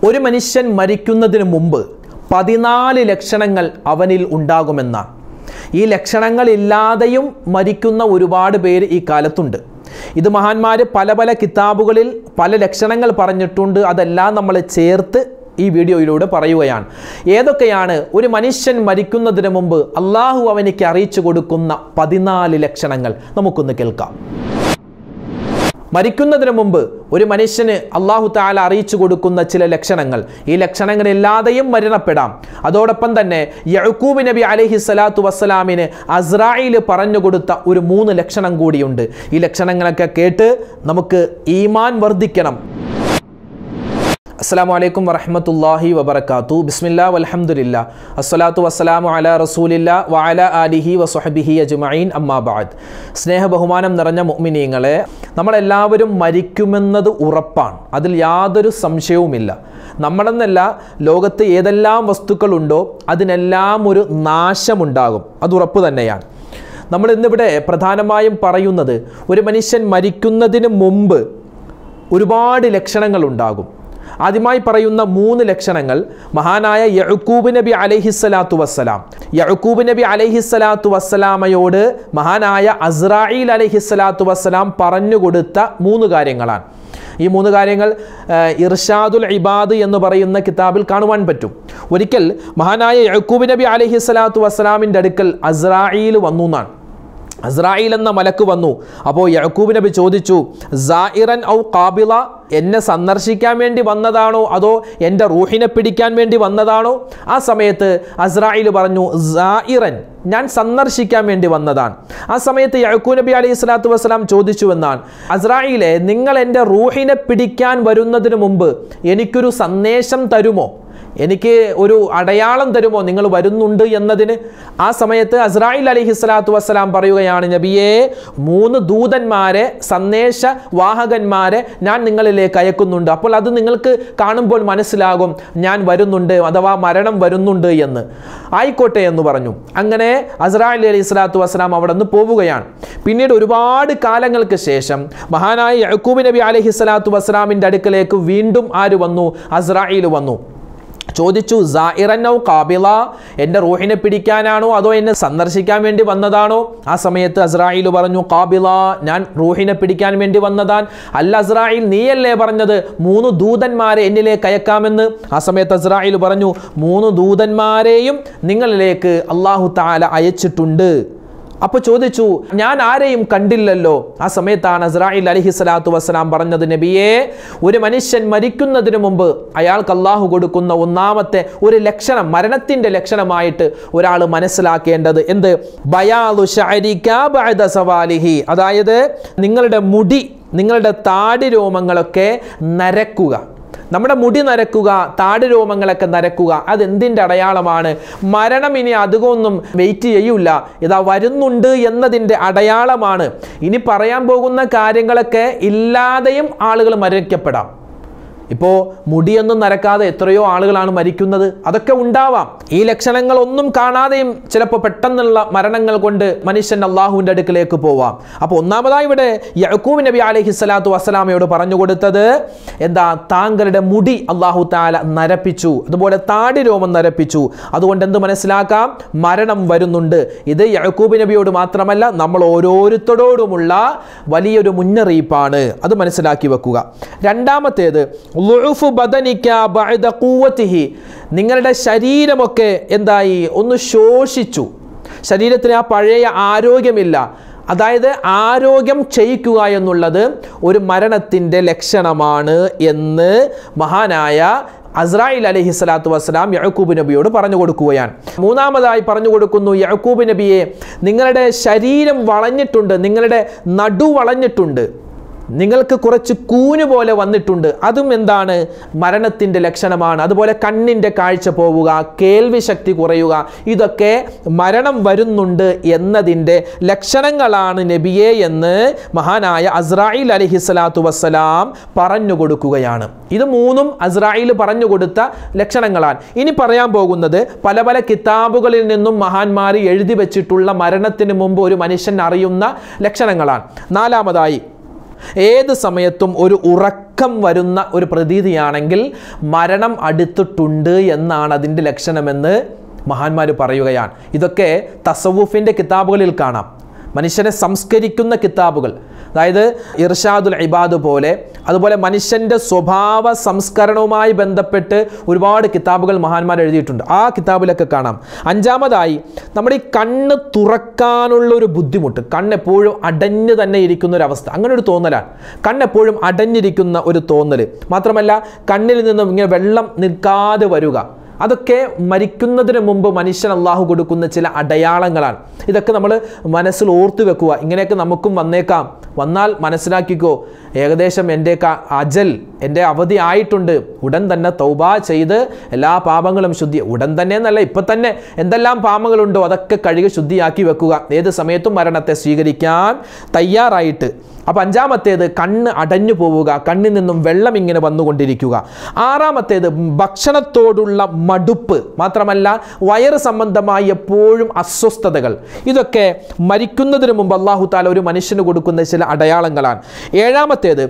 ഒരു മനുഷ്യൻ മരിക്കുന്നതിന് മുമ്പ് പതിനാല് ലക്ഷണങ്ങൾ അവനിൽ ഉണ്ടാകുമെന്നാണ് ഈ ലക്ഷണങ്ങളില്ലാതെയും മരിക്കുന്ന ഒരുപാട് പേര് ഈ കാലത്തുണ്ട് ഇത് മഹാന്മാർ പല പല കിതാബുകളിൽ പല ലക്ഷണങ്ങൾ പറഞ്ഞിട്ടുണ്ട് അതെല്ലാം നമ്മൾ ചേർത്ത് ഈ വീഡിയോയിലൂടെ പറയുകയാണ് ഏതൊക്കെയാണ് ഒരു മനുഷ്യൻ മരിക്കുന്നതിന് മുമ്പ് അള്ളാഹു അവനിക്ക് അറിയിച്ചു കൊടുക്കുന്ന പതിനാല് ലക്ഷണങ്ങൾ നമുക്കൊന്ന് കേൾക്കാം മരിക്കുന്നതിന് മുമ്പ് ഒരു മനുഷ്യന് അള്ളാഹു താല അറിയിച്ചു കൊടുക്കുന്ന ചില ലക്ഷണങ്ങൾ ഈ ലക്ഷണങ്ങളില്ലാതെയും മരണപ്പെടാം അതോടൊപ്പം തന്നെ യഴക്കൂബ് നബി അലഹി സ്വലാത്തു വസ്സലാമിന് അസ്രായിൽ പറഞ്ഞു കൊടുത്ത ഒരു മൂന്ന് ലക്ഷണം കൂടിയുണ്ട് ഈ ലക്ഷണങ്ങളൊക്കെ കേട്ട് നമുക്ക് ഈമാൻ വർദ്ധിക്കണം അസ്സാം വലൈക്കും വറഹമത്തല്ലാഹി വബർക്കാത്തു ബിസ്മില്ലാ വലഹമുല്ല അസ്സലാത്തു വസ്സലാമു അല റസൂലില്ല വഅല ആലിഹി വസുഹബിഹി അജ്മഈൻ അമ്മാബാദ് സ്നേഹ ബഹുമാനം നിറഞ്ഞ മുഅ്മിനീങ്ങളെ നമ്മളെല്ലാവരും മരിക്കുമെന്നത് ഉറപ്പാണ് അതിൽ യാതൊരു സംശയവുമില്ല നമ്മളെന്നല്ല ലോകത്ത് ഏതെല്ലാം വസ്തുക്കളുണ്ടോ അതിനെല്ലാം ഒരു നാശമുണ്ടാകും അത് ഉറപ്പ് തന്നെയാണ് നമ്മൾ ഇന്നിവിടെ പ്രധാനമായും പറയുന്നത് ഒരു മനുഷ്യൻ മരിക്കുന്നതിന് മുമ്പ് ഒരുപാട് ലക്ഷണങ്ങൾ ഉണ്ടാകും ആദ്യമായി പറയുന്ന മൂന്ന് ലക്ഷണങ്ങൾ മഹാനായ യഴക്കൂബ് നബി അലഹിസ്സലാത്തു വസ്സലാം യഴക്കൂബ് നബി അലഹിസ്സലാത്തു വസ്സലാമയോട് മഹാനായ അസ്രായിൽ അലഹിസ്സലാത്തു വസ്സലാം പറഞ്ഞു കൊടുത്ത മൂന്ന് കാര്യങ്ങളാണ് ഈ മൂന്ന് കാര്യങ്ങൾ ഇർഷാദുൽ ഇബാദ് എന്ന് പറയുന്ന കിതാബിൽ കാണുവാൻ പറ്റും ഒരിക്കൽ മഹാനായ യഴക്കൂബ് നബി അലഹിസ്സലാത്തു വസ്സലാമിൻ്റെ അടുക്കൽ അസ്രായിൽ വന്നു എന്നാണ് അസ്രായിൽ എന്ന മലക്ക് വന്നു അപ്പോൾ യഴക്കൂബ് നബി ചോദിച്ചു സായിറൻ ഔ കാബിള എന്നെ സന്ദർശിക്കാൻ വേണ്ടി വന്നതാണോ അതോ എൻ്റെ റൂഹിനെ പിടിക്കാൻ വേണ്ടി വന്നതാണോ ആ സമയത്ത് അസ്രായിൽ പറഞ്ഞു സായിറൻ ഞാൻ സന്ദർശിക്കാൻ വേണ്ടി വന്നതാണ് ആ സമയത്ത് യഴക്കൂ നബി അലൈഹി സ്വലാത്തു വസ്സലാം ചോദിച്ചു എന്നാണ് അസ്രായിലെ നിങ്ങൾ എൻ്റെ റൂഹിനെ പിടിക്കാൻ വരുന്നതിന് മുമ്പ് എനിക്കൊരു സന്ദേശം തരുമോ എനിക്ക് ഒരു അടയാളം തരുമോ നിങ്ങൾ വരുന്നുണ്ട് എന്നതിന് ആ സമയത്ത് അസ്രായിൽ അലഹി സ്വലാത്തു വസ്സലാം പറയുകയാണ് നബിയെ മൂന്ന് ദൂതന്മാരെ സന്ദേശ വാഹകന്മാരെ ഞാൻ നിങ്ങളിലേക്ക് അയക്കുന്നുണ്ട് അപ്പോൾ അത് നിങ്ങൾക്ക് കാണുമ്പോൾ മനസ്സിലാകും ഞാൻ വരുന്നുണ്ട് അഥവാ മരണം വരുന്നുണ്ട് എന്ന് ആയിക്കോട്ടെ എന്ന് പറഞ്ഞു അങ്ങനെ അസ്രായിൽ അലൈഹി സ്വലാത്തു വസ്സലാം അവിടെ നിന്ന് പോവുകയാണ് പിന്നീട് ഒരുപാട് കാലങ്ങൾക്ക് ശേഷം മഹാനായ യഹൂബ് നബി അലഹി സ്വലാത്തു വസ്സലാമിൻ്റെ അടുക്കലേക്ക് വീണ്ടും ആര് വന്നു അസ്രായിൽ വന്നു ചോദിച്ചു സായിറന്നൗ കാബിള എൻ്റെ റൂഹിനെ പിടിക്കാനാണോ അതോ എന്നെ സന്ദർശിക്കാൻ വേണ്ടി വന്നതാണോ ആ സമയത്ത് അസ്രായിൽ പറഞ്ഞു കാബിള ഞാൻ റൂഹിനെ പിടിക്കാൻ വേണ്ടി വന്നതാൻ അല്ല അസ്രായിൽ നീയല്ലേ പറഞ്ഞത് മൂന്ന് ദൂതന്മാരെ എന്നിലേക്ക് അയക്കാമെന്ന് ആ സമയത്ത് അസ്രായിൽ പറഞ്ഞു മൂന്ന് ദൂതന്മാരെയും നിങ്ങളിലേക്ക് അള്ളാഹു താല അയച്ചിട്ടുണ്ട് അപ്പോൾ ചോദിച്ചു ഞാൻ ആരെയും കണ്ടില്ലല്ലോ ആ സമയത്താണ് അസ്രായിൽ അലഹി സ്വലാത്തു വസ്സലാം പറഞ്ഞത് നബിയെ ഒരു മനുഷ്യൻ മരിക്കുന്നതിന് മുമ്പ് അയാൾക്ക് അള്ളാഹു കൊടുക്കുന്ന ഒന്നാമത്തെ ഒരു ലക്ഷണം മരണത്തിന്റെ ലക്ഷണമായിട്ട് ഒരാൾ മനസ്സിലാക്കേണ്ടത് എന്ത് ബയാലു സവാലിഹി അതായത് നിങ്ങളുടെ മുടി നിങ്ങളുടെ താടി രോമങ്ങളൊക്കെ നരക്കുക നമ്മുടെ മുടി നരക്കുക താടി രോമങ്ങളൊക്കെ നരക്കുക അതെന്തിൻ്റെ അടയാളമാണ് മരണം ഇനി അധികമൊന്നും വെയിറ്റ് ചെയ്യൂല ഇതാ വരുന്നുണ്ട് എന്നതിൻ്റെ അടയാളമാണ് ഇനി പറയാൻ പോകുന്ന കാര്യങ്ങളൊക്കെ ഇല്ലാതെയും ആളുകൾ മരിക്കപ്പെടാം ഇപ്പോൾ മുടിയൊന്നും നരക്കാതെ എത്രയോ ആളുകളാണ് മരിക്കുന്നത് അതൊക്കെ ഉണ്ടാവാം ഈ ലക്ഷണങ്ങൾ ഒന്നും കാണാതെയും ചിലപ്പോൾ പെട്ടെന്നുള്ള മരണങ്ങൾ കൊണ്ട് മനുഷ്യൻ അള്ളാഹുവിൻ്റെ അടുക്കിലേക്ക് പോവാം അപ്പോൾ ഒന്നാമതായി ഇവിടെ യഹൂബ് നബി അലഹി സ്വലാത്തു വസ്സലാമയോട് പറഞ്ഞു കൊടുത്തത് എന്താ താങ്കളുടെ മുടി അള്ളാഹു താല നരപ്പിച്ചു അതുപോലെ താടി രോമം നരപ്പിച്ചു അതുകൊണ്ട് എന്ത് മനസ്സിലാക്കാം മരണം വരുന്നുണ്ട് ഇത് യഹൂബ് നബിയോട് മാത്രമല്ല നമ്മൾ ഓരോരുത്തരോടുമുള്ള വലിയൊരു മുന്നറിയിപ്പാണ് അത് മനസ്സിലാക്കി വെക്കുക രണ്ടാമത്തേത് ലുഉഫു ബദനിക ബഅദ ഖുവതിഹി നിങ്ങളുടെ ശരീരമൊക്കെ എന്തായി ഒന്ന് ശോഷിച്ചു ശരീരത്തിന് ആ പഴയ ആരോഗ്യമില്ല അതായത് ആരോഗ്യം ക്ഷയിക്കുക എന്നുള്ളത് ഒരു മരണത്തിൻ്റെ ലക്ഷണമാണ് എന്ന് മഹാനായ അസ്രായിൽ അലഹി സ്വലാത്തു വസ്സലാം യഹക്കൂബ് നബിയോട് പറഞ്ഞു കൊടുക്കുകയാണ് മൂന്നാമതായി പറഞ്ഞു കൊടുക്കുന്നു യഹക്കൂബ് നബിയെ നിങ്ങളുടെ ശരീരം വളഞ്ഞിട്ടുണ്ട് നിങ്ങളുടെ നടു വളഞ്ഞിട്ടുണ്ട് നിങ്ങൾക്ക് കുറച്ച് കൂന് പോലെ വന്നിട്ടുണ്ട് അതും എന്താണ് മരണത്തിൻ്റെ ലക്ഷണമാണ് അതുപോലെ കണ്ണിൻ്റെ കാഴ്ച പോവുക കേൾവി ശക്തി കുറയുക ഇതൊക്കെ മരണം വരുന്നുണ്ട് എന്നതിൻ്റെ ലക്ഷണങ്ങളാണ് നബിയെ എന്ന് മഹാനായ അസ്രായിൽ അലഹി സ്വലാത്തു വസ്സലാം പറഞ്ഞു കൊടുക്കുകയാണ് ഇത് മൂന്നും അസ്രായിൽ പറഞ്ഞു കൊടുത്ത ലക്ഷണങ്ങളാണ് ഇനി പറയാൻ പോകുന്നത് പല പല കിതാബുകളിൽ നിന്നും മഹാന്മാർ എഴുതി വെച്ചിട്ടുള്ള മരണത്തിന് മുമ്പ് ഒരു മനുഷ്യൻ അറിയുന്ന ലക്ഷണങ്ങളാണ് നാലാമതായി ഏത് സമയത്തും ഒരു ഉറക്ക ഉറക്കം വരുന്ന ഒരു പ്രതീതിയാണെങ്കിൽ മരണം അടുത്തിട്ടുണ്ട് എന്നാണ് അതിൻ്റെ ലക്ഷണമെന്ന് മഹാന്മാർ പറയുകയാണ് ഇതൊക്കെ തസവുഫിൻ്റെ കിതാബുകളിൽ കാണാം മനുഷ്യനെ സംസ്കരിക്കുന്ന കിതാബുകൾ അതായത് ഇർഷാദുൽ ഇബാദ് പോലെ അതുപോലെ മനുഷ്യൻ്റെ സ്വഭാവ സംസ്കരണവുമായി ബന്ധപ്പെട്ട് ഒരുപാട് കിതാബുകൾ മഹാന്മാർ എഴുതിയിട്ടുണ്ട് ആ കിതാബിലൊക്കെ കാണാം അഞ്ചാമതായി നമ്മുടെ ഈ കണ്ണ് തുറക്കാനുള്ള ഒരു ബുദ്ധിമുട്ട് കണ്ണെപ്പോഴും അടഞ്ഞു തന്നെ ഇരിക്കുന്ന ഒരു അവസ്ഥ അങ്ങനെ ഒരു തോന്നലാണ് കണ്ണെപ്പോഴും അടഞ്ഞിരിക്കുന്ന ഒരു തോന്നൽ മാത്രമല്ല കണ്ണിൽ നിന്നും ഇങ്ങനെ വെള്ളം നിൽക്കാതെ വരിക അതൊക്കെ മരിക്കുന്നതിന് മുമ്പ് മനുഷ്യൻ അള്ളാഹു കൊടുക്കുന്ന ചില അടയാളങ്ങളാണ് ഇതൊക്കെ നമ്മൾ മനസ്സിൽ ഓർത്തു വെക്കുക ഇങ്ങനെയൊക്കെ നമുക്കും വന്നേക്കാം വന്നാൽ മനസ്സിലാക്കിക്കോ ഏകദേശം എൻ്റെയൊക്കെ അജൽ എൻ്റെ അവധി ആയിട്ടുണ്ട് ഉടൻ തന്നെ തൗബ ചെയ്ത് എല്ലാ പാപങ്ങളും ശുദ്ധി ഉടൻ തന്നെ എന്നല്ല ഇപ്പം തന്നെ എന്തെല്ലാം പാപങ്ങളുണ്ടോ അതൊക്കെ കഴുകി ശുദ്ധിയാക്കി വെക്കുക ഏത് സമയത്തും മരണത്തെ സ്വീകരിക്കാൻ തയ്യാറായിട്ട് അപ്പോൾ അഞ്ചാമത്തേത് കണ്ണ് അടഞ്ഞു പോവുക കണ്ണിൽ നിന്നും വെള്ളം ഇങ്ങനെ വന്നുകൊണ്ടിരിക്കുക ആറാമത്തേത് ഭക്ഷണത്തോടുള്ള മടുപ്പ് മാത്രമല്ല വയറ് സംബന്ധമായി എപ്പോഴും അസ്വസ്ഥതകൾ ഇതൊക്കെ മരിക്കുന്നതിന് മുമ്പ് അള്ളാഹു താല ഒരു മനുഷ്യന് കൊടുക്കുന്ന ചില അടയാളങ്ങളാണ് ഏഴാമത്തേത്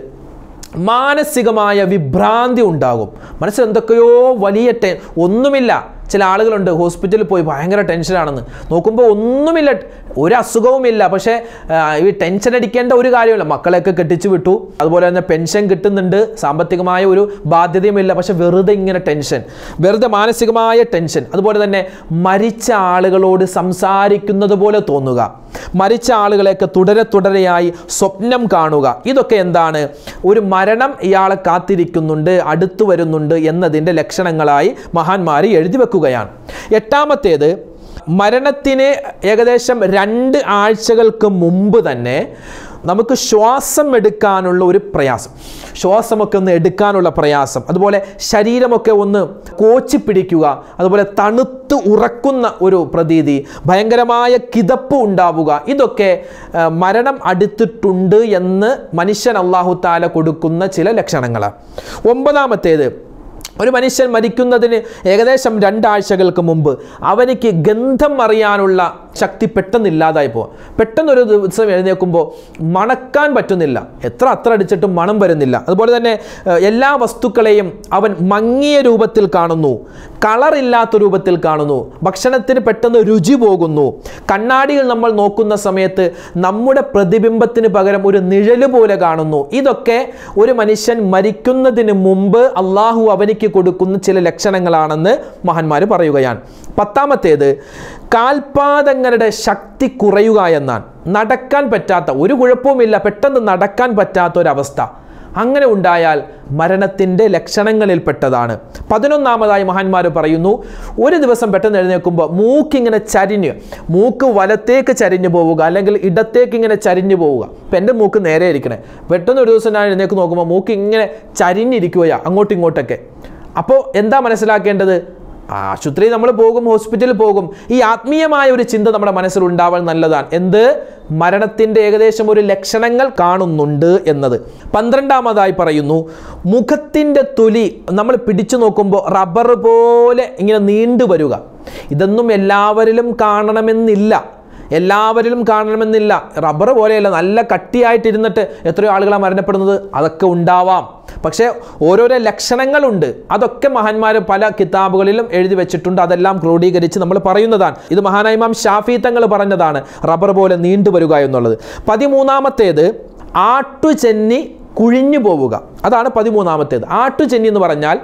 മാനസികമായ വിഭ്രാന്തി ഉണ്ടാകും മനസ്സിൽ എന്തൊക്കെയോ വലിയ ടെ ഒന്നുമില്ല ചില ആളുകളുണ്ട് ഹോസ്പിറ്റലിൽ പോയി ഭയങ്കര ടെൻഷനാണെന്ന് നോക്കുമ്പോൾ ഒന്നുമില്ല ഒരു അസുഖവുമില്ല പക്ഷേ ആ, ഈ ടെൻഷൻ അടിക്കേണ്ട ഒരു കാര്യമില്ല മക്കളെയൊക്കെ കെട്ടിച്ചു വിട്ടു അതുപോലെ തന്നെ പെൻഷൻ കിട്ടുന്നുണ്ട് സാമ്പത്തികമായ ഒരു ബാധ്യതയുമില്ല പക്ഷെ വെറുതെ ഇങ്ങനെ ടെൻഷൻ വെറുതെ മാനസികമായ ടെൻഷൻ അതുപോലെ തന്നെ മരിച്ച ആളുകളോട് സംസാരിക്കുന്നത് പോലെ തോന്നുക മരിച്ച ആളുകളെയൊക്കെ തുടരെ തുടരെയായി സ്വപ്നം കാണുക ഇതൊക്കെ എന്താണ് ഒരു മരണം ഇയാളെ കാത്തിരിക്കുന്നുണ്ട് അടുത്തു വരുന്നുണ്ട് എന്നതിൻ്റെ ലക്ഷണങ്ങളായി മഹാന്മാർ എഴുതി വെക്കുകയാണ് എട്ടാമത്തേത് മരണത്തിന് ഏകദേശം രണ്ട് ആഴ്ചകൾക്ക് മുമ്പ് തന്നെ നമുക്ക് ശ്വാസം എടുക്കാനുള്ള ഒരു പ്രയാസം ശ്വാസമൊക്കെ ഒന്ന് എടുക്കാനുള്ള പ്രയാസം അതുപോലെ ശരീരമൊക്കെ ഒന്ന് കോച്ചി പിടിക്കുക അതുപോലെ തണുത്ത് ഉറക്കുന്ന ഒരു പ്രതീതി ഭയങ്കരമായ കിതപ്പ് ഉണ്ടാവുക ഇതൊക്കെ ആ, മരണം അടുത്തിട്ടുണ്ട് എന്ന് മനുഷ്യൻ അള്ളാഹു താല കൊടുക്കുന്ന ചില ലക്ഷണങ്ങളാണ് ഒമ്പതാമത്തേത് ഒരു മനുഷ്യൻ മരിക്കുന്നതിന് ഏകദേശം രണ്ടാഴ്ചകൾക്ക് മുമ്പ് അവനിക്ക് ഗന്ധം അറിയാനുള്ള ശക്തി പെട്ടെന്ന് ഇല്ലാതായി പോകും പെട്ടെന്നൊരു ദിവസം എഴുന്നേൽക്കുമ്പോൾ മണക്കാൻ പറ്റുന്നില്ല എത്ര അത്ര അടിച്ചിട്ടും മണം വരുന്നില്ല അതുപോലെ തന്നെ ഏഹ്, എല്ലാ വസ്തുക്കളെയും അവൻ മങ്ങിയ രൂപത്തിൽ കാണുന്നു കളറില്ലാത്ത രൂപത്തിൽ കാണുന്നു ഭക്ഷണത്തിന് പെട്ടെന്ന് രുചി പോകുന്നു കണ്ണാടിയിൽ നമ്മൾ നോക്കുന്ന സമയത്ത് നമ്മുടെ പ്രതിബിംബത്തിന് പകരം ഒരു നിഴല് പോലെ കാണുന്നു ഇതൊക്കെ ഒരു മനുഷ്യൻ മരിക്കുന്നതിന് മുമ്പ് അള്ളാഹു അവനിക്ക് കൊടുക്കുന്ന ചില ലക്ഷണങ്ങളാണെന്ന് മഹാന്മാർ പറയുകയാണ് പത്താമത്തേത് കാൽപാദങ്ങളുടെ ശക്തി കുറയുക എന്നാണ് നടക്കാൻ പറ്റാത്ത ഒരു കുഴപ്പവുമില്ല പെട്ടെന്ന് നടക്കാൻ പറ്റാത്ത ഒരവസ്ഥ അങ്ങനെ ഉണ്ടായാൽ മരണത്തിൻ്റെ ലക്ഷണങ്ങളിൽപ്പെട്ടതാണ് പതിനൊന്നാമതായി മഹാന്മാർ പറയുന്നു ഒരു ദിവസം പെട്ടെന്ന് എഴുന്നേൽക്കുമ്പോൾ മൂക്കിങ്ങനെ ചരിഞ്ഞ് മൂക്ക് വലത്തേക്ക് ചരിഞ്ഞു പോവുക അല്ലെങ്കിൽ ഇടത്തേക്ക് ഇങ്ങനെ ചരിഞ്ഞു പോവുക ഇപ്പം എൻ്റെ മൂക്ക് നേരെ ഇരിക്കണേ പെട്ടെന്ന് ഒരു ദിവസം ഞാൻ എഴുന്നേക്ക് നോക്കുമ്പോൾ മൂക്ക് ഇങ്ങനെ ചരിഞ്ഞിരിക്കുകയാ അങ്ങോട്ടും ഇങ്ങോട്ടൊക്കെ അപ്പോൾ എന്താ മനസ്സിലാക്കേണ്ടത് ആശുപത്രി നമ്മൾ പോകും ഹോസ്പിറ്റലിൽ പോകും ഈ ആത്മീയമായ ഒരു ചിന്ത നമ്മുടെ മനസ്സിൽ ഉണ്ടാവാൻ നല്ലതാണ് എന്ത് മരണത്തിൻ്റെ ഏകദേശം ഒരു ലക്ഷണങ്ങൾ കാണുന്നുണ്ട് എന്നത് പന്ത്രണ്ടാമതായി പറയുന്നു മുഖത്തിൻ്റെ തൊലി നമ്മൾ പിടിച്ചു നോക്കുമ്പോൾ റബ്ബർ പോലെ ഇങ്ങനെ നീണ്ടു വരിക ഇതൊന്നും എല്ലാവരിലും കാണണമെന്നില്ല എല്ലാവരിലും കാണണമെന്നില്ല റബ്ബർ പോലെയല്ല നല്ല കട്ടിയായിട്ടിരുന്നിട്ട് എത്രയോ ആളുകളാണ് മരണപ്പെടുന്നത് അതൊക്കെ ഉണ്ടാവാം പക്ഷേ ഓരോരോ ലക്ഷണങ്ങളുണ്ട് അതൊക്കെ മഹാന്മാർ പല കിതാബുകളിലും എഴുതി വെച്ചിട്ടുണ്ട് അതെല്ലാം ക്രോഡീകരിച്ച് നമ്മൾ പറയുന്നതാണ് ഇത് മഹാനായിമാം ഷാഫി തങ്ങൾ പറഞ്ഞതാണ് റബ്ബർ പോലെ നീണ്ടു വരിക എന്നുള്ളത് പതിമൂന്നാമത്തേത് ആട്ടുചെന്നി കുഴിഞ്ഞു പോവുക അതാണ് പതിമൂന്നാമത്തേത് ആട്ടുചെന്നി എന്ന് പറഞ്ഞാൽ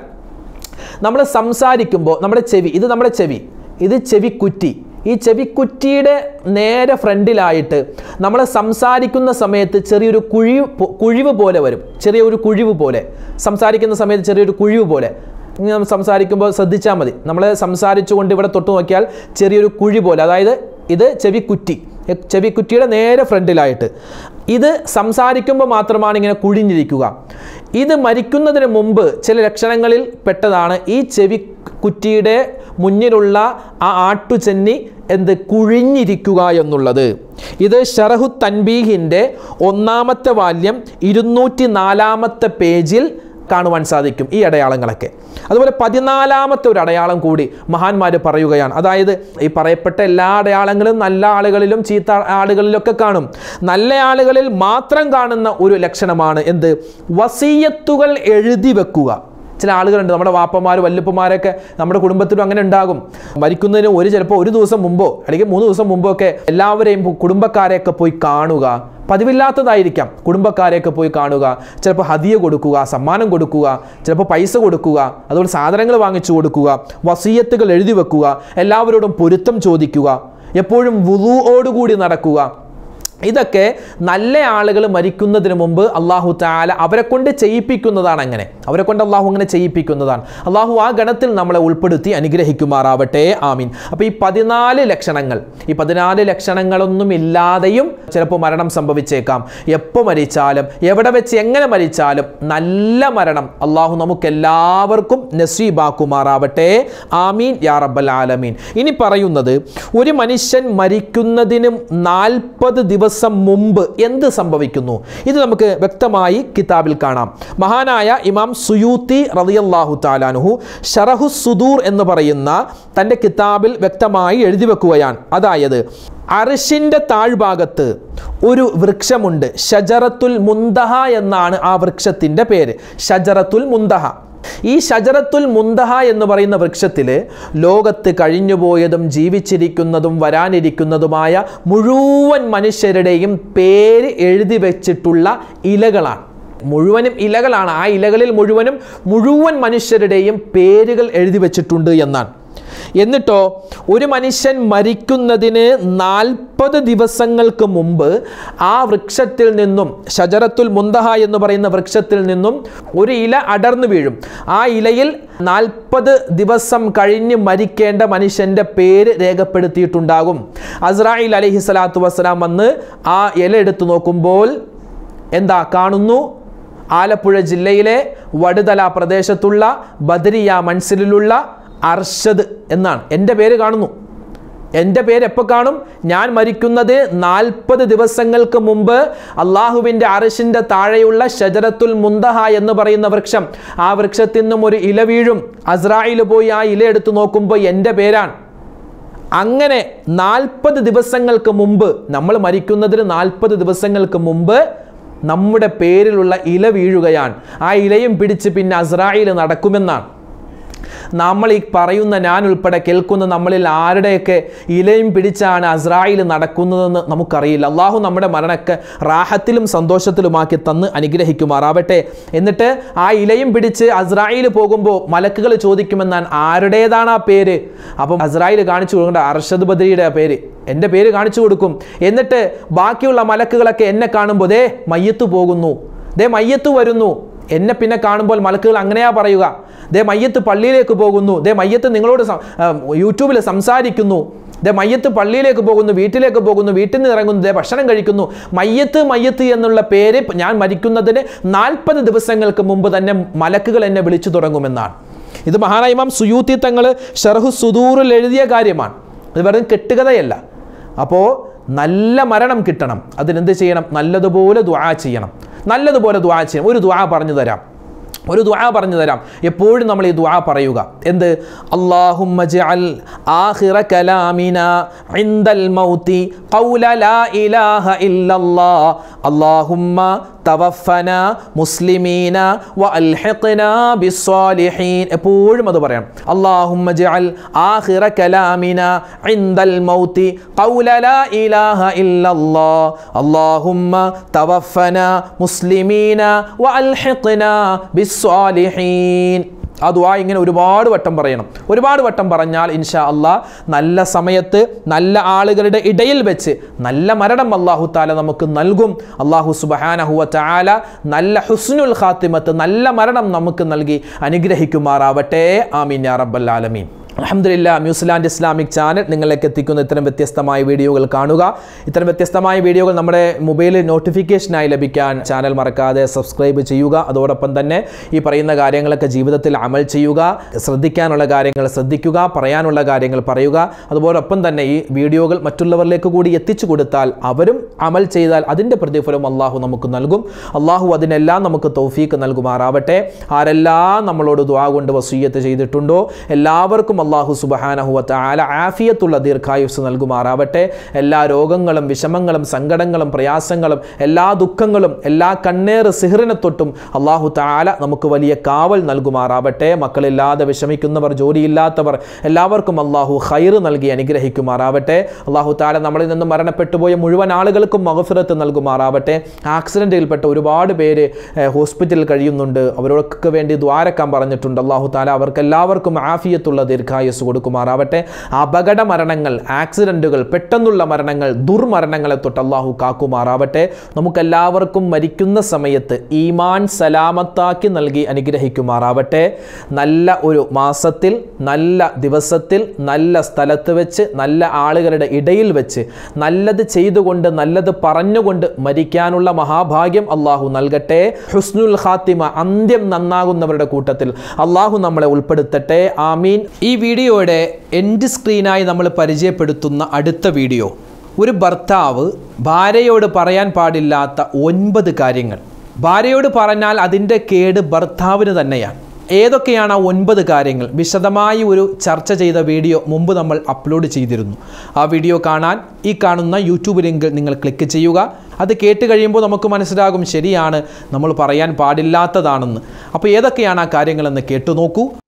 നമ്മൾ സംസാരിക്കുമ്പോൾ നമ്മുടെ ചെവി ഇത് നമ്മുടെ ചെവി ഇത് ചെവിക്കുറ്റി ഈ ചെവിക്കുറ്റിയുടെ നേരെ ഫ്രണ്ടിലായിട്ട് നമ്മൾ സംസാരിക്കുന്ന സമയത്ത് ചെറിയൊരു കുഴിവ് പോ- കുഴിവ് പോലെ വരും ചെറിയൊരു കുഴിവ് പോലെ സംസാരിക്കുന്ന സമയത്ത് ചെറിയൊരു കുഴിവ് പോലെ ഇങ്ങനെ നമ്മൾ സംസാരിക്കുമ്പോൾ ശ്രദ്ധിച്ചാൽ മതി നമ്മൾ സംസാരിച്ചുകൊണ്ട് ഇവിടെ തൊട്ട് നോക്കിയാൽ ചെറിയൊരു കുഴി പോലെ അതായത് ഇത് ചെവിക്കുറ്റി എ- ചെവിക്കുറ്റിയുടെ നേരെ ഫ്രണ്ടിലായിട്ട് ഇത് സംസാരിക്കുമ്പോൾ മാത്രമാണ് ഇങ്ങനെ കുഴിഞ്ഞിരിക്കുക ഇത് മരിക്കുന്നതിന് മുമ്പ് ചില ലക്ഷണങ്ങളിൽ പെട്ടതാണ് ഈ ചെവി കുറ്റിയുടെ മുന്നിലുള്ള ആ ആട്ടുചെന്നി എന്ത് കുഴിഞ്ഞിരിക്കുക എന്നുള്ളത് ഇത് ഷറഹു തൻബീഹിൻ്റെ ഒന്നാമത്തെ വാല്യം ഇരുന്നൂറ്റി നാലാമത്തെ പേജിൽ കാണുവാൻ സാധിക്കും ഈ അടയാളങ്ങളൊക്കെ അതുപോലെ പതിനാലാമത്തെ ഒരു അടയാളം കൂടി മഹാന്മാർ പറയുകയാണ് അതായത് ഈ പറയപ്പെട്ട എല്ലാ അടയാളങ്ങളും നല്ല ആളുകളിലും ചീത്ത ആളുകളിലൊക്കെ കാണും നല്ല ആളുകളിൽ മാത്രം കാണുന്ന ഒരു ലക്ഷണമാണ് എന്ത് വസീയത്തുകൾ എഴുതി വെക്കുക ചില ആളുകളുണ്ട് നമ്മുടെ വാപ്പമാർ വല്ലുപ്പമാരൊക്കെ നമ്മുടെ കുടുംബത്തിലും അങ്ങനെ ഉണ്ടാകും മരിക്കുന്നതിന് ഒരു ചിലപ്പോൾ ഒരു ദിവസം മുമ്പോ അല്ലെങ്കിൽ മൂന്ന് ദിവസം മുമ്പോ ഒക്കെ എല്ലാവരെയും കുടുംബക്കാരെയൊക്കെ പോയി കാണുക പതിവില്ലാത്തതായിരിക്കാം കുടുംബക്കാരെയൊക്കെ പോയി കാണുക ചിലപ്പോൾ ഹദിയ കൊടുക്കുക സമ്മാനം കൊടുക്കുക ചിലപ്പോൾ പൈസ കൊടുക്കുക അതുപോലെ സാധനങ്ങൾ വാങ്ങിച്ചു കൊടുക്കുക വസീയത്തുകൾ എഴുതി വെക്കുക എല്ലാവരോടും പൊരുത്തം ചോദിക്കുക എപ്പോഴും വുളുവോടുകൂടി നടക്കുക ഇതൊക്കെ നല്ല ആളുകൾ മരിക്കുന്നതിന് മുമ്പ് അള്ളാഹു താല അവരെ കൊണ്ട് ചെയ്യിപ്പിക്കുന്നതാണ് അങ്ങനെ അവരെ കൊണ്ട് അള്ളാഹു അങ്ങനെ ചെയ്യിപ്പിക്കുന്നതാണ് അള്ളാഹു ആ ഗണത്തിൽ നമ്മളെ ഉൾപ്പെടുത്തി അനുഗ്രഹിക്കുമാറാവട്ടെ ആമീൻ അപ്പോൾ ഈ പതിനാല് ലക്ഷണങ്ങൾ ഈ പതിനാല് ലക്ഷണങ്ങളൊന്നും ഇല്ലാതെയും ചിലപ്പോൾ മരണം സംഭവിച്ചേക്കാം എപ്പോൾ മരിച്ചാലും എവിടെ വെച്ച് എങ്ങനെ മരിച്ചാലും നല്ല മരണം അള്ളാഹു നമുക്ക് എല്ലാവർക്കും നസീബാക്കുമാറാവട്ടെ ആമീൻ യാ റബ്ബൽ ആലമീൻ ഇനി പറയുന്നത് ഒരു മനുഷ്യൻ മരിക്കുന്നതിനും നാൽപ്പത് ദിവസം മുമ്പ് എന്ത് സംഭവിക്കുന്നു ഇത് നമുക്ക് വ്യക്തമായി കിതാബിൽ കാണാം മഹാനായ ഇമാം സുയൂത്തി റളിയല്ലാഹു താലാനുഹു ഷറഹു സുദൂർ എന്ന് പറയുന്ന തൻ്റെ കിതാബിൽ വ്യക്തമായി എഴുതി വെക്കുകയാണ് അതായത് അർഷിൻ്റെ താഴ്ഭാഗത്ത് ഒരു വൃക്ഷമുണ്ട് ഷജറത്തുൽ മുന്തഹ എന്നാണ് ആ വൃക്ഷത്തിൻ്റെ പേര് ഷജറത്തുൽ മുന്തഹ ഈ ഷജറത്തുൽ മുന്തഹ എന്ന് പറയുന്ന വൃക്ഷത്തിൽ ലോകത്ത് കഴിഞ്ഞുപോയതും ജീവിച്ചിരിക്കുന്നതും വരാനിരിക്കുന്നതുമായ മുഴുവൻ മനുഷ്യരുടെയും പേര് എഴുതി വെച്ചിട്ടുള്ള ഇലകളാണ് മുഴുവനും ഇലകളാണ് ആ ഇലകളിൽ മുഴുവനും മുഴുവൻ മനുഷ്യരുടെയും പേരുകൾ എഴുതി വെച്ചിട്ടുണ്ട് എന്നാണ് എന്നിട്ടോ ഒരു മനുഷ്യൻ മരിക്കുന്നതിന് നാൽപ്പത് ദിവസങ്ങൾക്ക് മുമ്പ് ആ വൃക്ഷത്തിൽ നിന്നും ഷജറത്തുൽ മുന്തഹ എന്ന് പറയുന്ന വൃക്ഷത്തിൽ നിന്നും ഒരു ഇല അടർന്നു വീഴും ആ ഇലയിൽ നാൽപ്പത് ദിവസം കഴിഞ്ഞ് മരിക്കേണ്ട മനുഷ്യൻ്റെ പേര് രേഖപ്പെടുത്തിയിട്ടുണ്ടാകും അസ്രായിൽ അലഹി സ്വലാത്തു വസ്സലാം വന്ന് ആ ഇല എടുത്തു നോക്കുമ്പോൾ എന്താ കാണുന്നു ആലപ്പുഴ ജില്ലയിലെ വടുതല പ്രദേശത്തുള്ള ബദരിയ മൻസിലുള്ള അർഷദ് എന്നാണ് എൻ്റെ പേര് കാണുന്നു എൻ്റെ പേര് എപ്പോൾ കാണും ഞാൻ മരിക്കുന്നത് നാൽപ്പത് ദിവസങ്ങൾക്ക് മുമ്പ് അള്ളാഹുവിൻ്റെ അറഷിൻ്റെ താഴെയുള്ള ഷജറത്തുൽ മുന്തഹ എന്ന് പറയുന്ന വൃക്ഷം ആ വൃക്ഷത്തിൽ നിന്നും ഒരു ഇല വീഴും അസ്രായിൽ പോയി ആ ഇല എടുത്തു നോക്കുമ്പോൾ എൻ്റെ പേരാണ് അങ്ങനെ നാൽപ്പത് ദിവസങ്ങൾക്ക് മുമ്പ് നമ്മൾ മരിക്കുന്നതിന് നാൽപ്പത് ദിവസങ്ങൾക്ക് മുമ്പ് നമ്മുടെ പേരിലുള്ള ഇല വീഴുകയാണ് ആ ഇലയും പിടിച്ച് പിന്നെ അസ്രായിൽ നടക്കുമെന്നാണ് നമ്മൾ ഈ പറയുന്ന ഞാൻ ഉൾപ്പെടെ കേൾക്കുന്ന നമ്മളിൽ ആരുടെയൊക്കെ ഇലയും പിടിച്ചാണ് അസ്രായിൽ നടക്കുന്നതെന്ന് നമുക്കറിയില്ല അള്ളാഹു നമ്മുടെ മരണക്ക് റാഹത്തിലും സന്തോഷത്തിലുമാക്കി തന്ന് അനുഗ്രഹിക്കുമാറാവട്ടെ എന്നിട്ട് ആ ഇലയും പിടിച്ച് അസ്രായിൽ പോകുമ്പോൾ മലക്കുകൾ ചോദിക്കുമെന്നാണ് ആരുടേതാണ് ആ പേര് അപ്പം അസ്രായിൽ കാണിച്ചു കൊടുക്കേണ്ട അർഷദ് ബദ്രിയുടെ പേര് എൻ്റെ പേര് കാണിച്ചു കൊടുക്കും എന്നിട്ട് ബാക്കിയുള്ള മലക്കുകളൊക്കെ എന്നെ കാണുമ്പോൾ ദേ മയ്യത്ത് പോകുന്നു ദേ മയ്യത്ത് വരുന്നു എന്നെ പിന്നെ കാണുമ്പോൾ മലക്കുകൾ അങ്ങനെയാ പറയുക ദേ മയ്യത്ത് പള്ളിയിലേക്ക് പോകുന്നു ദേ മയ്യത്ത് നിങ്ങളോട് സം- ആ, യൂട്യൂബിൽ സംസാരിക്കുന്നു ദേ മയ്യത്ത് പള്ളിയിലേക്ക് പോകുന്നു വീട്ടിലേക്ക് പോകുന്നു വീട്ടിൽ നിന്ന് ഇറങ്ങുന്നു ദേ ഭക്ഷണം കഴിക്കുന്നു മയ്യത്ത് മയ്യത്ത് എന്നുള്ള പേര് ഞാൻ മരിക്കുന്നതിന് നാൽപ്പത് ദിവസങ്ങൾക്ക് മുമ്പ് തന്നെ മലക്കുകൾ എന്നെ വിളിച്ചു തുടങ്ങുമെന്നാണ് ഇത് മഹാനായ ഇമാം സുയൂത്തി തങ്ങൾ ഷർഹു സുദൂറിൽ എഴുതിയ കാര്യമാണ് ഇത് വെറും കെട്ടുകഥയല്ല അപ്പോൾ നല്ല മരണം കിട്ടണം അതിനെന്ത് ചെയ്യണം നല്ലതുപോലെ ദുആ ചെയ്യണം നല്ലതുപോലെ ദുആ ചെയ്യണം ഒരു ദുആ പറഞ്ഞു തരാം ഒരു ദുആ പറഞ്ഞു തരാം എപ്പോഴും നമ്മൾ ഈ ദുആ പറയുക എന്ത് അല്ലാഹുമ്മ ജഅൽ ആഖിറ കലാമിന ഇൻദൽ മൗതി ഖൗല ലാ ഇലാഹ ഇല്ലല്ലാഹ് അല്ലാഹുമ്മ തവഫന മുസ്ലിമീന വ അൽഹിഖ്ന ബിസ്സാലിഹീൻ എപ്പോഴും അത് പറയാം അല്ലാഹുമ്മ ജഅൽ ആഖിറ കലാമിന ഇൻദൽ മൗതി ഖൗല ലാ ഇലാഹ ഇല്ലല്ലാഹ് അല്ലാഹുമ്മ തവഫന മുസ്ലിമീന വ അൽഹിഖ്ന ബിസ്സാലിഹീൻ ആ ദുആ ഇങ്ങനെ ഒരുപാട് വട്ടം പറയണം ഒരുപാട് വട്ടം പറഞ്ഞാൽ ഇൻഷാ അള്ളാ നല്ല സമയത്ത് നല്ല ആളുകളുടെ ഇടയിൽ വെച്ച് നല്ല മരണം അള്ളാഹു താല നമുക്ക് നൽകും അള്ളാഹു സുബഹാനഹുവ താല നല്ല ഹുസ്നുൽ ഖാത്തിമത്ത് നല്ല മരണം നമുക്ക് നൽകി അനുഗ്രഹിക്കുമാറാവട്ടെ ആമീൻ യാ റബ്ബൽ ആലമീൻ അലഹമില്ല ന്യൂസിലാൻഡ് ഇസ്ലാമിക് ചാനൽ നിങ്ങളിലേക്ക് എത്തിക്കുന്ന ഇത്തരം വ്യത്യസ്തമായ വീഡിയോകൾ കാണുക ഇത്തരം വ്യത്യസ്തമായ വീഡിയോകൾ നമ്മുടെ മൊബൈലിൽ നോട്ടിഫിക്കേഷനായി ലഭിക്കാൻ ചാനൽ മറക്കാതെ സബ്സ്ക്രൈബ് ചെയ്യുക അതോടൊപ്പം തന്നെ ഈ പറയുന്ന കാര്യങ്ങളൊക്കെ ജീവിതത്തിൽ അമൽ ചെയ്യുക ശ്രദ്ധിക്കാനുള്ള കാര്യങ്ങൾ ശ്രദ്ധിക്കുക പറയാനുള്ള കാര്യങ്ങൾ പറയുക അതുപോലൊപ്പം തന്നെ ഈ വീഡിയോകൾ മറ്റുള്ളവരിലേക്ക് കൂടി എത്തിച്ചു കൊടുത്താൽ അവരും അമൽ ചെയ്താൽ അതിൻ്റെ പ്രതിഫലം അള്ളാഹു നമുക്ക് നൽകും അള്ളാഹു അതിനെല്ലാം നമുക്ക് തൗഫീക്ക് നൽകുമാറാവട്ടെ ആരെല്ലാം നമ്മളോട് ദ്വാ കൊണ്ട് വസൂയത്ത് ചെയ്തിട്ടുണ്ടോ എല്ലാവർക്കും അള്ളാഹു സുബഹാനഹുവത്ത് ആല ആഫിയത്തുള്ള ദീർഘായുസ് നൽകുമാറാവട്ടെ എല്ലാ രോഗങ്ങളും വിഷമങ്ങളും സങ്കടങ്ങളും പ്രയാസങ്ങളും എല്ലാ ദുഃഖങ്ങളും എല്ലാ കണ്ണേറ് സിഹറിനെ തൊട്ടും അള്ളാഹു താല നമുക്ക് വലിയ കാവൽ നൽകുമാറാവട്ടെ മക്കളില്ലാതെ വിഷമിക്കുന്നവർ ജോലിയില്ലാത്തവർ എല്ലാവർക്കും അള്ളാഹു ഖൈറ് നൽകി അനുഗ്രഹിക്കുമാറാവട്ടെ അള്ളാഹു താല നമ്മളിൽ നിന്ന് മരണപ്പെട്ടുപോയ മുഴുവൻ ആളുകൾക്കും മഹഫിറത്ത് നൽകുമാറാവട്ടെ ആക്സിഡൻറ്റിൽപ്പെട്ട ഒരുപാട് പേര് ഏഹ്, ഹോസ്പിറ്റലിൽ കഴിയുന്നുണ്ട് അവരൊക്കെ വേണ്ടി ദ്വാരക്കാൻ പറഞ്ഞിട്ടുണ്ട് അള്ളാഹു താല അവർക്കെല്ലാവർക്കും ആഫിയത്തുള്ള ദീർഘായുസ് കൊടുക്കുമാറാവട്ടെ അപകട മരണങ്ങൾ ആക്സിഡൻറ്റുകൾ പെട്ടെന്നുള്ള മരണങ്ങൾ ദുർമരണങ്ങളെ തൊട്ട് അള്ളാഹു കാക്കുമാറാവട്ടെ നമുക്കെല്ലാവർക്കും മരിക്കുന്ന സമയത്ത് ഈമാൻ സലാമത്താക്കി നൽകി അനുഗ്രഹിക്കുമാറാവട്ടെ നല്ല ഒരു മാസത്തിൽ നല്ല ദിവസത്തിൽ നല്ല സ്ഥലത്ത് വെച്ച് നല്ല ആളുകളുടെ ഇടയിൽ വെച്ച് നല്ലത് ചെയ്തുകൊണ്ട് നല്ലത് പറഞ്ഞുകൊണ്ട് മരിക്കാനുള്ള മഹാഭാഗ്യം അള്ളാഹു നൽകട്ടെ ഹുസ്നുൽ ഖാത്തിമ അന്ത്യം നന്നാകുന്നവരുടെ കൂട്ടത്തിൽ അള്ളാഹു നമ്മളെ ഉൾപ്പെടുത്തട്ടെ ആമീൻ ഈ വീഡിയോയുടെ എൻഡ് സ്ക്രീനായി നമ്മൾ പരിചയപ്പെടുത്തുന്ന അടുത്ത വീഡിയോ ഒരു ഭർത്താവ് ഭാര്യയോട് പറയാൻ പാടില്ലാത്ത ഒൻപത് കാര്യങ്ങൾ ഭാര്യയോട് പറഞ്ഞാൽ അതിൻ്റെ കേട് ഭർത്താവിന് തന്നെയാണ് ഏതൊക്കെയാണ് ആ ഒൻപത് കാര്യങ്ങൾ വിശദമായി ഒരു ചർച്ച ചെയ്ത വീഡിയോ മുമ്പ് നമ്മൾ അപ്ലോഡ് ചെയ്തിരുന്നു ആ വീഡിയോ കാണാൻ ഈ കാണുന്ന യൂട്യൂബ് ലിങ്ക് നിങ്ങൾ ക്ലിക്ക് ചെയ്യുക അത് കേട്ട് കഴിയുമ്പോൾ നമുക്ക് മനസ്സിലാകും ശരിയാണ് നമ്മൾ പറയാൻ പാടില്ലാത്തതാണെന്ന് അപ്പോൾ ഏതൊക്കെയാണ് ആ കാര്യങ്ങളെന്ന് കേട്ടു നോക്കൂ